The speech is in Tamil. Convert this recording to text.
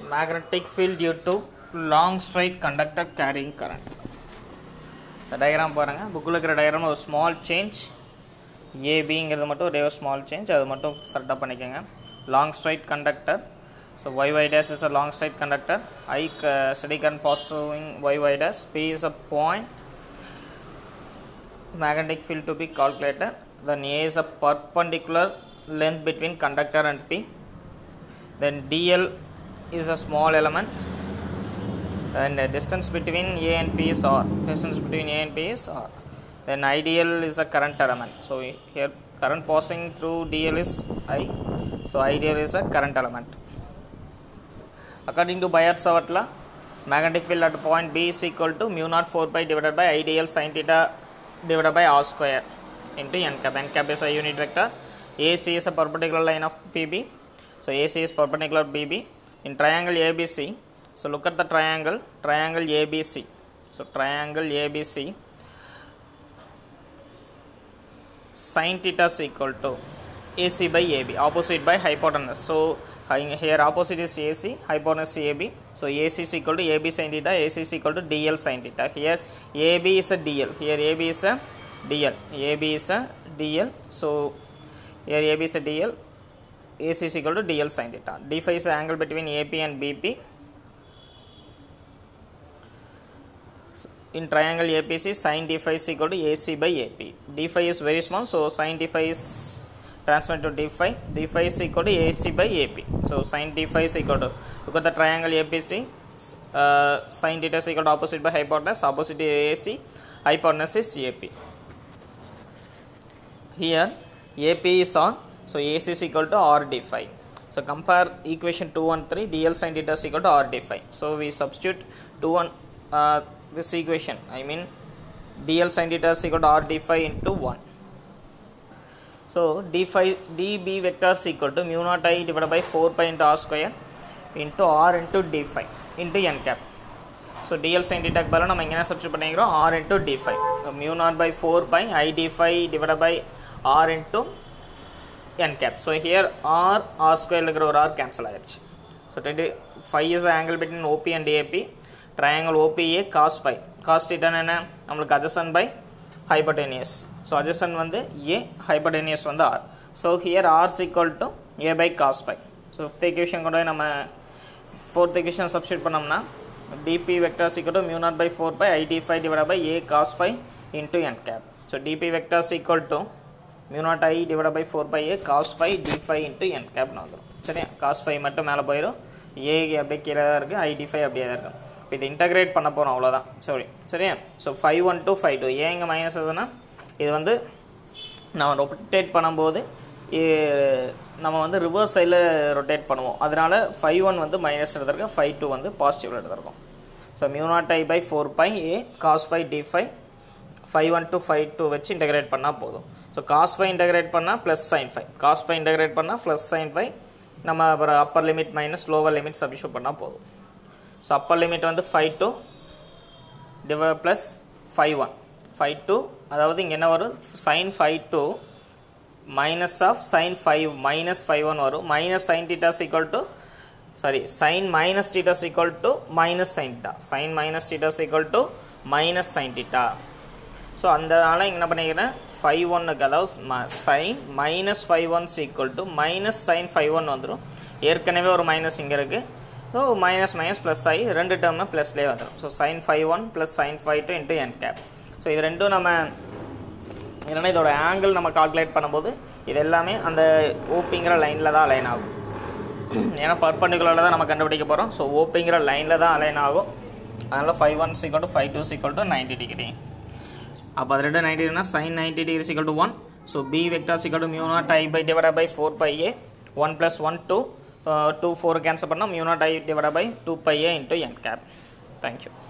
magnetic field due to long straight conductor carrying current இந்த டயக்ராம் பாருங்கள் புக்கில் இருக்கிற டயக்ராம் ஒரு ஸ்மால் சேஞ்ச் ஏபிங்கிறது மட்டும் ஒரே ஒரு ஸ்மால் சேஞ்ச் அது மட்டும் கரெக்டாக பண்ணிக்கோங்க long straight conductor so Y Y dash is a long straight conductor I steady current positive Y Y dash P is a point magnetic field to be calculated then A is a perpendicular length between conductor and P then dl is a small element and the distance between A and P is R distance between A and P is R then ideal is a current element so here current passing through dl is I so ideal is a current element according to Bayard-Savart law magnetic field at point B is equal to mu naught 4 pi divided by ideal sin theta divided by r square into n cap. n cap is a unit vector. AC is a perpendicular line of PB. So AC is perpendicular BB. In triangle ABC, so look at the triangle, triangle ABC. So triangle ABC, sin theta is equal to AC by AB, opposite by hypotenuse. So hi- here opposite is AC, hypotenuse AB. So AC is equal to AB sin theta, AC is equal to DL sin theta. Here AB is a DL, here AB is a DL, AB is a DL. So here AB is a DL, AC is equal to DL sin theta. D phi is the angle between AP and BP. So, in triangle APC, sin d phi is equal to AC by AP. d phi is very small, so sin d phi is transferred to d phi. d phi is equal to AC by AP. So sin d phi is equal to look at the triangle APC. Uh, sin theta is equal to opposite by hypotenuse. Opposite is AC. Hypotenuse is AP. Here AP is on, so AC is equal to R d phi. So compare equation 2 and 3, dl sin theta is equal to R d phi. So we substitute 2 and uh, this equation, I mean dl sin theta is equal to R d phi into 1. So d phi db vector is equal to mu naught i divided by 4 pi into r square into r into d phi into n cap. So d l sine டிடாக் பதிலாக நம்ம எங்கே சப்ஸ்டியூட் பண்ணிக்கிறோம் r into d phi mu naught by four pi I d phi divide by r into n cap so here r r ஸ்கொயரில் இருக்கிற ஒரு ஆர் கேன்சல் ஆயிடுச்சு so twenty five is angle between OB and AB triangle OBA cos phi cos டீட்டான என்ன நம்மளுக்கு adjacent by hypotenuse so adjacent வந்து ஏ ஹைபர்டேனியஸ் வந்து r so here hours equal to A by cos phi so fifth equation கொண்டு போய் நம்ம ஃபோர்த் equation சப்ஸ்டியூட் பண்ணோம்னா dp vector is equal to mu naught by 4 pi i d phi divided by a cos phi into n cap. So dp vector is equal to mu naught i divided by 4 pi a cos phi d phi into n cap னு வந்துடும் சரியா cos phi மட்டும் மேலே போயிடும் a அப்படியே கீழே தான் இருக்குது i d phi அப்படியே தான் இருக்கும் இப்போ இது இன்டகிரேட் பண்ண போகிறோம் அவ்வளோதான் சாரி சரியா so phi one to phi two ஏன் இங்கே மைனஸ் எதுனா இது வந்து நம்ம ரொட்டேட் பண்ணும்போது இ- நம்ம வந்து ரிவர்ஸ் சைடில் ரொட்டேட் பண்ணுவோம் அதனால ஃபைவ் ஒன் வந்து மைனஸ் எடுத்திருக்கோம் ஃபைவ் டூ வந்து பாசிட்டிவ் எடுத்திருக்கோம் so mu naught I by four pi A cos phi d phi phi one to phi two வச்சு இன்டகிரேட் பண்ணால் போதும் ஸோ காஸ் ஃபைவ் இன்டகிரேட் பண்ணால் plus sine phi cos phi integrate பண்ணால் ப்ளஸ் சைன் ஃபைவ் நம்ம அப்புறம் upper limit minus lower limit substitute பண்ணால் போதும் ஸோ அப்பர் லிமிட் வந்து ஃபைவ் டூ டிவை plus phi one five two அதாவது இங்கே என்ன வரும் sine phi two minus of sine phi minus phi one வரும் minus sine theta's equal to sorry sine minus theta's equal to minus sine theta sine minus theta's equal to minus sine theta so அதனால இங்க என்ன பண்ணிக்கிறேன் ஃபைவ் ஒன்னுக்கு அதாவது sine minus phi one's equal to minus sine phi one வந்துடும் ஏற்கனவே ஒரு மைனஸ் இங்கே இருக்குது ஸோ மைனஸ் மைனஸ் ப்ளஸ் ஆகி ரெண்டு டேர்மு ப்ளஸ்லேயே வந்துடும் so sine phi one plus sine phi two into n cap so இது ரெண்டும் நம்ம இல்லைன்னா இதோட ஆங்கிள் நம்ம கால்குலேட் பண்ணும்போது இது எல்லாமே அந்த ஓபிங்கிற லைனில் தான் அலைன் ஆகும் ஏன்னா பர்பண்டிகுலரில் தான் நம்ம கண்டுபிடிக்க போகிறோம் ஸோ ஓபிங்கிற லைனில் தான் அலைன் ஆகும் அதனால் phi one is equal to phi two is equal to ninety degree அப்போ அது ரெண்டு நைன்டி டிகிரினா sine ninety degree is equal to one so B vector is equal to mu naught I by divide by four pi A one plus one two two four cancel பண்ணால் mu naught I divide by two pi A into n cap thank you